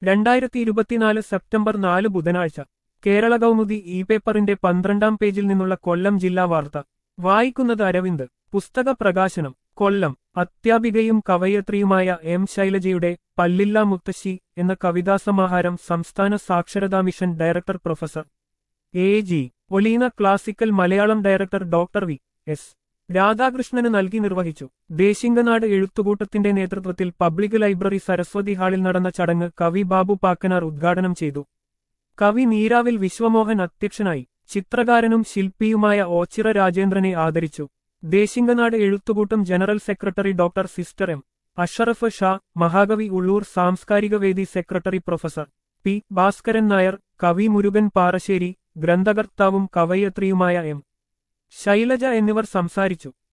രണ്ടായിരത്തി ഇരുപത്തിനാല് സെപ്റ്റംബർ നാല് ബുധനാഴ്ച കേരള കൗമുദി ഇ പേപ്പറിന്റെ പന്ത്രണ്ടാം പേജിൽ നിന്നുള്ള കൊല്ലം ജില്ലാ വാർത്ത വായിക്കുന്നത് അരവിന്ദ് പുസ്തക പ്രകാശനം കൊല്ലം അത്യാപികയും കവയത്രിയുമായ എം ശൈലജയുടെ പല്ലില്ല മുത്തശ്ശി എന്ന കവിതാസമാഹാരം സംസ്ഥാന സാക്ഷരതാ mission director professor A G Oleena classical Malayalam director doctor V S രാധാകൃഷ്ണന് നൽകി നിർവഹിച്ചു ദേശിംഗനാട് എഴുത്തുകൂട്ടത്തിന്റെ നേതൃത്വത്തിൽ പബ്ലിക് ലൈബ്രറി സരസ്വതി ഹാളിൽ നടന്ന ചടങ്ങ് കവി ബാബു പാക്കനാർ ഉദ്ഘാടനം ചെയ്തു കവി നീരാവിൽ വിശ്വമോഹൻ അധ്യക്ഷനായി ചിത്രകാരനും ശില്പിയുമായ ഓച്ചിറ രാജേന്ദ്രനെ ആദരിച്ചു ദേശിംഗനാട് എഴുത്തുകൂട്ടം ജനറൽ സെക്രട്ടറി ഡോക്ടർ സിസ്റ്റർ എം അഷറഫ് ഷാ മഹാകവി ഉള്ളൂർ സാംസ്കാരിക വേദി secretary professor P Bhaskaran Nair കവി മുരുകൻ പാറശ്ശേരി ഗ്രന്ഥകർത്താവും കവയത്രിയുമായ എം ശൈലജ എന്നിവർ സംസാരിച്ചു